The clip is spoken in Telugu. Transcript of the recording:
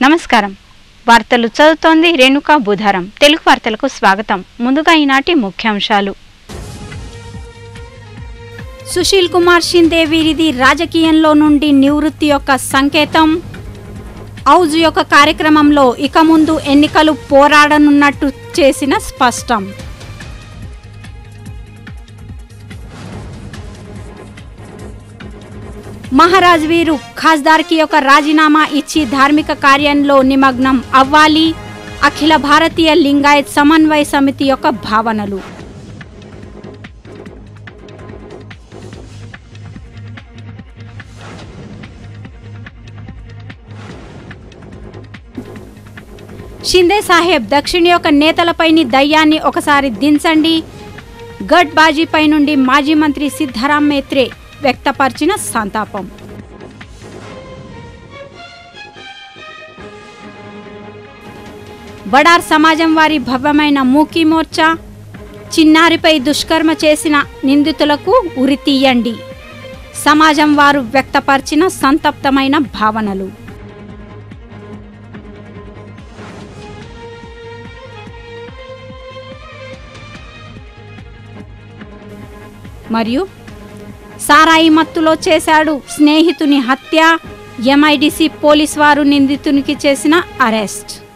నమస్కారం వార్తలు చదువుతోంది రేణుకా బుధారం తెలుగు వార్తలకు స్వాగతం ముందుగా ఈనాటి ముఖ్యాంశాలు సుశీల్ కుమార్ షిందే వీరిది రాజకీయంలో నుండి నివృత్తి యొక్క సంకేతం ఔజ్ యొక్క కార్యక్రమంలో ఇక ముందు ఎన్నికలు పోరాడనున్నట్టు చేసిన స్పష్టం మహారాజ్ వీరు ఖాస్దార్కి యొక్క రాజీనామా ఇచ్చి ధార్మిక కార్యంలో నిమగ్నం అవ్వాలి అఖిల భారతీయ లింగాయత్ సమన్వయ సమితి యొక్క భావనలు షిందే సాహెబ్ దక్షిణ యొక్క నేతలపైని దయ్యాన్ని ఒకసారి దించండి గడ్ బాజీపై నుండి మాజీ మంత్రి సిద్ధారాం మేత్రే వ్యక్తపరిచిన సంతాపం బడార్ సమాజం వారి భవ్యమైన మూకీ మోర్చా చిన్నారిపై దుష్కర్మ చేసిన నిందితులకు ఉరి తీయండి సమాజం వారు వ్యక్తపరిచిన సంతప్తమైన భావనలు మరియు సారాయి మత్తులో చేశాడు స్నేహితుని హత్య ఎంఐడిసి పోలీస్ వారు నిందితునికి చేసిన అరెస్ట్